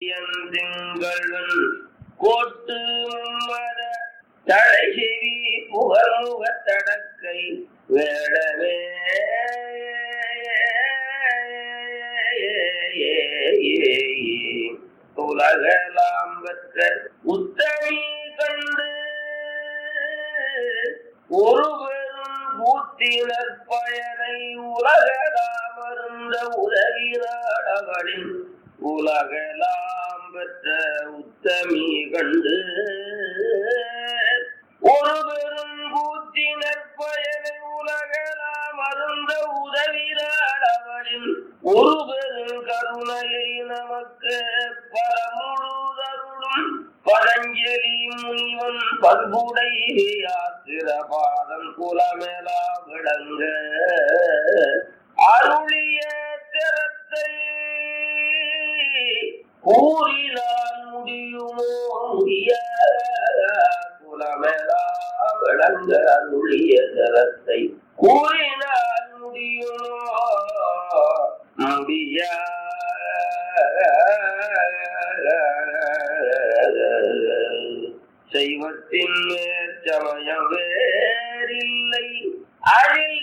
ஐயன் திங்களன் கோட்டு மத தழைசெவி புகழ்முக தடக்கை வேடவே உலகலாம் பெற்ற உத்தமி கண்டு ஒரு பெரும் கூத்தினர் பயனை உலகலாம் அருந்த உதவி நாடகளின் உலகலாம் பெற்ற உத்தமி கண்டு ஒரு பெரும் கூத்தினர் பயனை உலகலாம் அருந்த உதவி நாடகளின் ஒரு பெரும் கருணையை நமக்கு பரமுழுதருளும் பதஞ்சலி முனிவன் பண்புடை ஆத்திரபாதம் குலமெலா விளங்க அருளிய திறத்தை கூறினால் முடியுமோ முடிய குலமெலா விளங்க அருளிய திறத்தை கூறினால் முடியுமோ முடியா செய்வத்தின் மேற்சமயம் வேறில்லை அதில்